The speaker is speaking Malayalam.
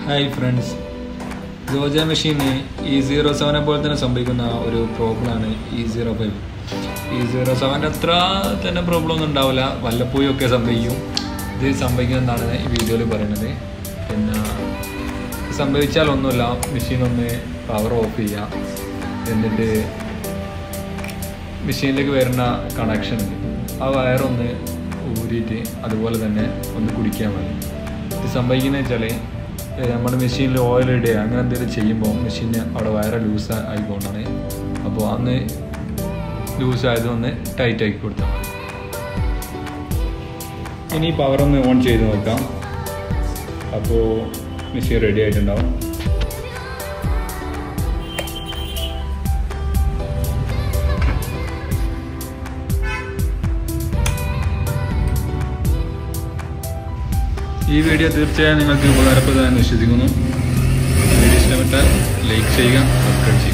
ഹായ് ഫ്രണ്ട്സ് ജോജ മെഷീന് ഇ സീറോ സെവനെ പോലെ തന്നെ സംഭവിക്കുന്ന ഒരു പ്രോബ്ലമാണ് E zero five E zero സെവൻ്റെ അത്ര തന്നെ പ്രോബ്ലം ഒന്നും ഉണ്ടാവില്ല വല്ലപ്പോഴും ഒക്കെ സംഭവിക്കും ഇത് സംഭവിക്കുന്നതാണ് ഈ വീഡിയോയിൽ പറയുന്നത് പിന്നെ സംഭവിച്ചാൽ ഒന്നുമില്ല മെഷീൻ ഒന്ന് പവർ ഓഫ് ചെയ്യാം എന്നിട്ട് മെഷീനിലേക്ക് വരുന്ന കണക്ഷൻ ഉണ്ട് ആ വയറൊന്ന് ഊരിയിട്ട് അതുപോലെ തന്നെ ഒന്ന് കുടിക്കാൻ മതി ഇത് സംഭവിക്കുന്നത് വെച്ചാൽ നമ്മുടെ മെഷീനിൽ ഓയിൽ ഇടുക അങ്ങനെ എന്തെങ്കിലും ചെയ്യുമ്പോൾ മെഷീന് അവിടെ വയറ് ലൂസ് ആയിക്കൊണ്ടാണ് അപ്പോൾ അന്ന് ലൂസ് ആയതൊന്ന് ടൈറ്റ് ആക്കി കൊടുത്താൽ മതി ഇനി പവർ ഒന്ന് ഓൺ ചെയ്ത് നോക്കാം അപ്പോൾ മെഷീൻ റെഡി ആയിട്ടുണ്ടാവും ഈ വീഡിയോ തീർച്ചയായും നിങ്ങൾക്ക് ഉപകാരപ്രദമാണെന്ന് വിശ്വസിക്കുന്നു വീഡിയോ ഇഷ്ടപ്പെട്ടാൽ ലൈക്ക് ചെയ്യുക സബ്സ്ക്രൈബ് ചെയ്യുക